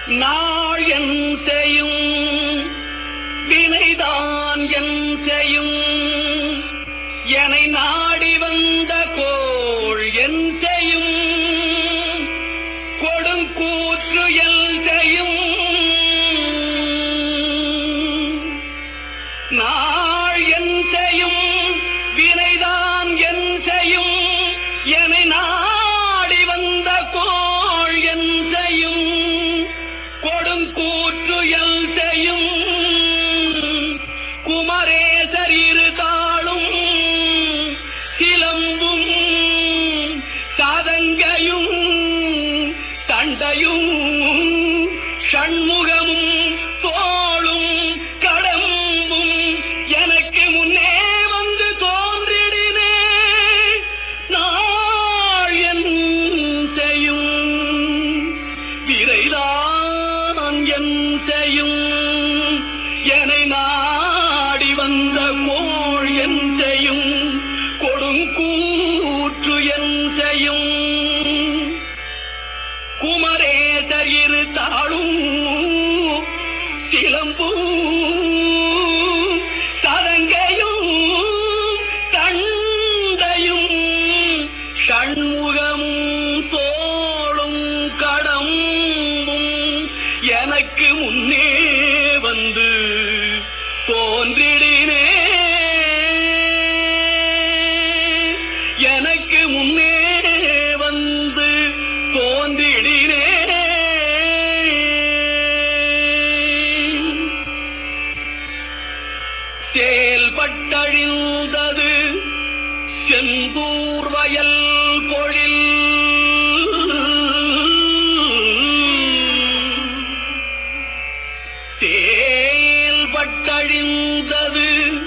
நாள் என் செய்யும் வினைதான் என் செய்யும் என்னை நாடி வந்த கோள் என் செய்யும் கொடுங்கூற்று எல் செய்யும் நாள் என் செய்யும் வினைதான் என் செய்யும் என்னை நாடி வந்த கோள் என் செய்யும் கொடுங்கூற்று எல் செய்யும் குமரேசர் இரு தாளும் சிலம்பும் சாதங்கையும் தண்டையும் ஷண்முகமும் தோளும் கடம்பும் எனக்கு முன்னே வந்து தோன்றிடினே நாள் என் செய்யும் விரைதான் என் செய்யும் என்னை நாடி வந்த கோள் என் செய்யும் கொடுங்கூற்று என் செய்யும் குமரேசர் இரு தாளும் சிலம்பூ சதங்கையும் தண்டையும் ஷண்முகமும் தோளும் கடம்பும் எனக்கு முன்னே வந்து தோன்றிடினே எனக்கு முன்னே வந்து தோன்றிடினே செயல்பட்டழிந்தது செந்தூர் வயல் பொழில் செயல்பட்டழிந்தது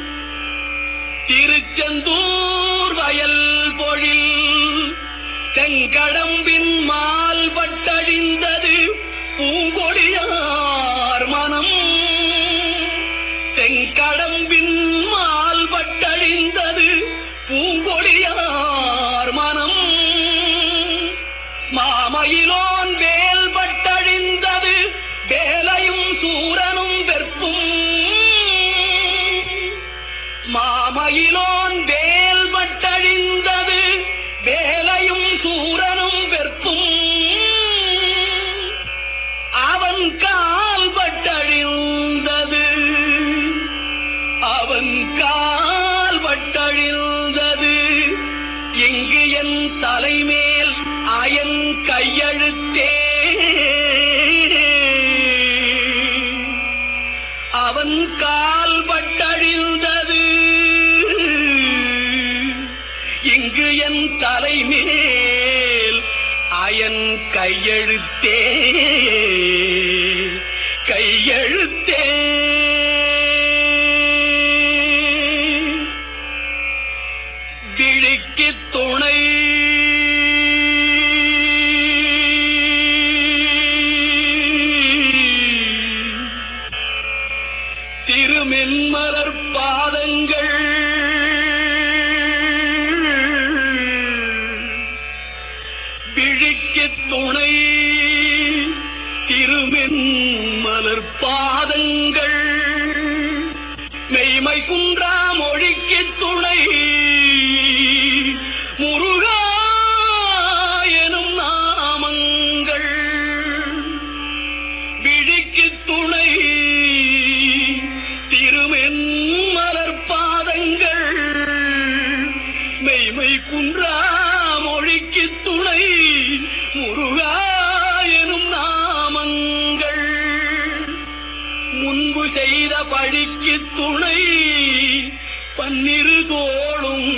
திருச்செந்தூர் வயல் பொழில் செங்கடம்பின் மால்பட்டழிந்தது பூங்கொடியார் மனம் செங்கடம்பின் மால்பட்டழிந்தது பூங்கொடியார் மனம் மாமயிலோன் வேல்பட்டழிந்தது வேலையும் சூரனும் வெற்பும் மாமயிலோன் வேல்பட்டழிந்தது வேலையும் சூரனும் வெற்பும் அவன் கால் பட்டழிந்தது அவன் கால் பட்டழிந்தது இங்கு என் தலைமேல் அயன் கையெழுத்தே அவன் கால் பட்டழிந்தது இங்கு என் தலைமேல் அயன் கையெழுத்தே கையெழுத்தே விழிக்கு துணை திருமென்மலர் பாதங்கள் விழிக்கு துணை திருமென்மலர் பாதங்கள் மெய்மை குன்றா மொழிக்கு துணை முருகா எனும் நாமங்கள் விழிக்கு துணை திருமென்மலர் பாதங்கள் மெய்மை குன்றா மொழிக்கு துணை முருகா எனும் நாமங்கள் முன்பு செய்த பழிக்கு துணை பன்னிரு தோளும்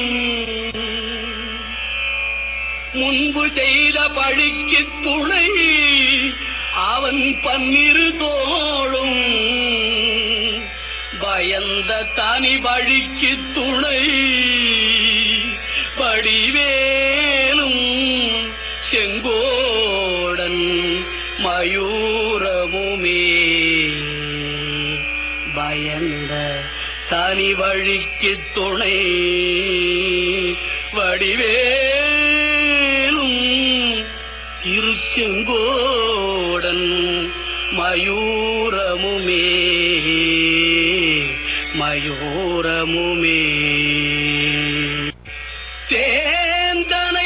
முன்பு செய்த பழிக்கு துணை அவன் பன்னிரு தோளும் பயந்த தனி வழிக்கு துணை படிவேலும் செங்கோடன் மயூரமுமே பயந்த தனி வழிக்கு துணை வடிவேலும் திருச்செங்கோடன் மயூரமுமே மயூரமுமே சேந்தன